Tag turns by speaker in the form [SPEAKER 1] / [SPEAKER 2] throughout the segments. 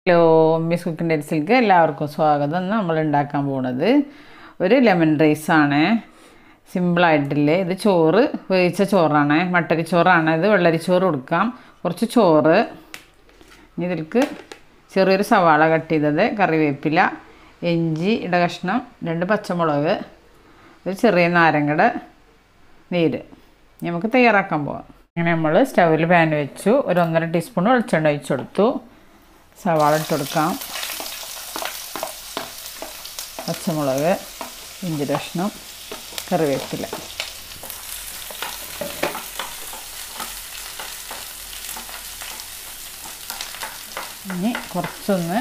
[SPEAKER 1] hello miss കുക്കിൻ്റെ ഡേറ്റ്സിലേക്ക് എല്ലാവർക്കും സ്വാഗതം ഇന്ന് നമ്മൾ ഉണ്ടാക്കാൻ പോണത് ഒരു ലെമൺ റൈസ് ആണ് സിമ്പിളായിട്ടില്ലേ ഇത് ചോറ് വേവിച്ച ചോറാണ് മട്ടരി ചോറാണ് ഇത് വെള്ളരിച്ചോറ് കൊടുക്കാം കുറച്ച് ചോറ് ഇനി ഇതിലേക്ക് ചെറിയൊരു സവാള കട്ട് ചെയ്തത് കറിവേപ്പില ഇഞ്ചി ഇടകഷ്ണം രണ്ട് പച്ചമുളക് ഒരു ചെറിയ നാരങ്ങയുടെ നീര് ഇനി നമുക്ക് തയ്യാറാക്കാൻ പോകാം അങ്ങനെ നമ്മൾ സ്റ്റൗവിൽ പാൻ വെച്ചു ഒരു ഒന്നര ടീസ്പൂൺ വെളിച്ചെണ്ണ ഒഴിച്ചു കൊടുത്തു സവാള ഇട്ട് കൊടുക്കാം പച്ചമുളക് ഇഞ്ചി കഷ്ണം കറിവേപ്പില ഇനി കുറച്ചൊന്ന്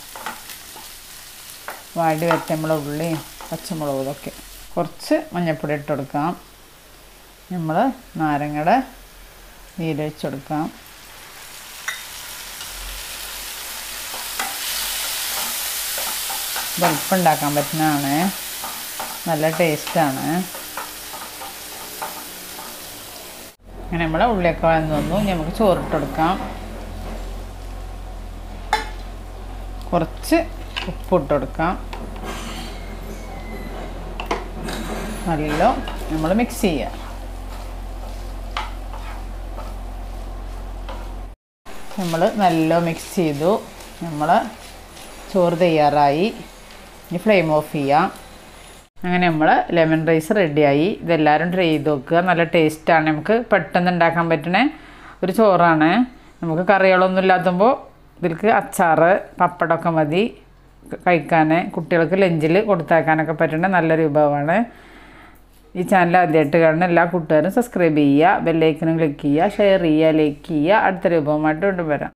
[SPEAKER 1] വാടി വരട്ടെ നമ്മളെ ഉള്ളിയും പച്ചമുളകും ഇതൊക്കെ കുറച്ച് മഞ്ഞൾപ്പൊടി ഇട്ട് കൊടുക്കാം നമ്മൾ നാരങ്ങയുടെ നീരൊഴിച്ച് കൊടുക്കാം വെളുപ്പം ഉണ്ടാക്കാൻ പറ്റുന്നതാണ് നല്ല ടേസ്റ്റാണ് അങ്ങനെ നമ്മളെ ഉള്ളിയൊക്കെ വഴന്നു വന്നു ഇനി നമുക്ക് ചോറിട്ട് കൊടുക്കാം കുറച്ച് ഉപ്പിട്ട് കൊടുക്കാം നല്ല നമ്മൾ മിക്സ് ചെയ്യുക നമ്മൾ നല്ല മിക്സ് ചെയ്തു നമ്മൾ ചോറ് തയ്യാറായി ഇനി ഫ്ലെയിം ഓഫ് ചെയ്യാം അങ്ങനെ നമ്മൾ ലെമൺ റൈസ് റെഡിയായി ഇതെല്ലാവരും ട്രൈ ചെയ്ത് നോക്കുക നല്ല ടേസ്റ്റാണ് നമുക്ക് പെട്ടെന്ന് ഉണ്ടാക്കാൻ പറ്റണ ഒരു ചോറാണ് നമുക്ക് കറികളൊന്നും ഇല്ലാത്തുമ്പോൾ ഇതിലേക്ക് അച്ചാറ് പപ്പടമൊക്കെ മതി കഴിക്കാൻ കുട്ടികൾക്ക് ലഞ്ചിൽ കൊടുത്തേക്കാനൊക്കെ പറ്റുന്ന നല്ലൊരു വിഭവമാണ് ഈ ചാനൽ ആദ്യമായിട്ട് കാണുന്ന എല്ലാ കൂട്ടുകാരും സബ്സ്ക്രൈബ് ചെയ്യുക ബെല്ലൈക്കനും ക്ലിക്ക് ചെയ്യുക ഷെയർ ചെയ്യുക ലൈക്ക് ചെയ്യുക അടുത്ത രൂപവുമായിട്ട് കൊണ്ടുവരാം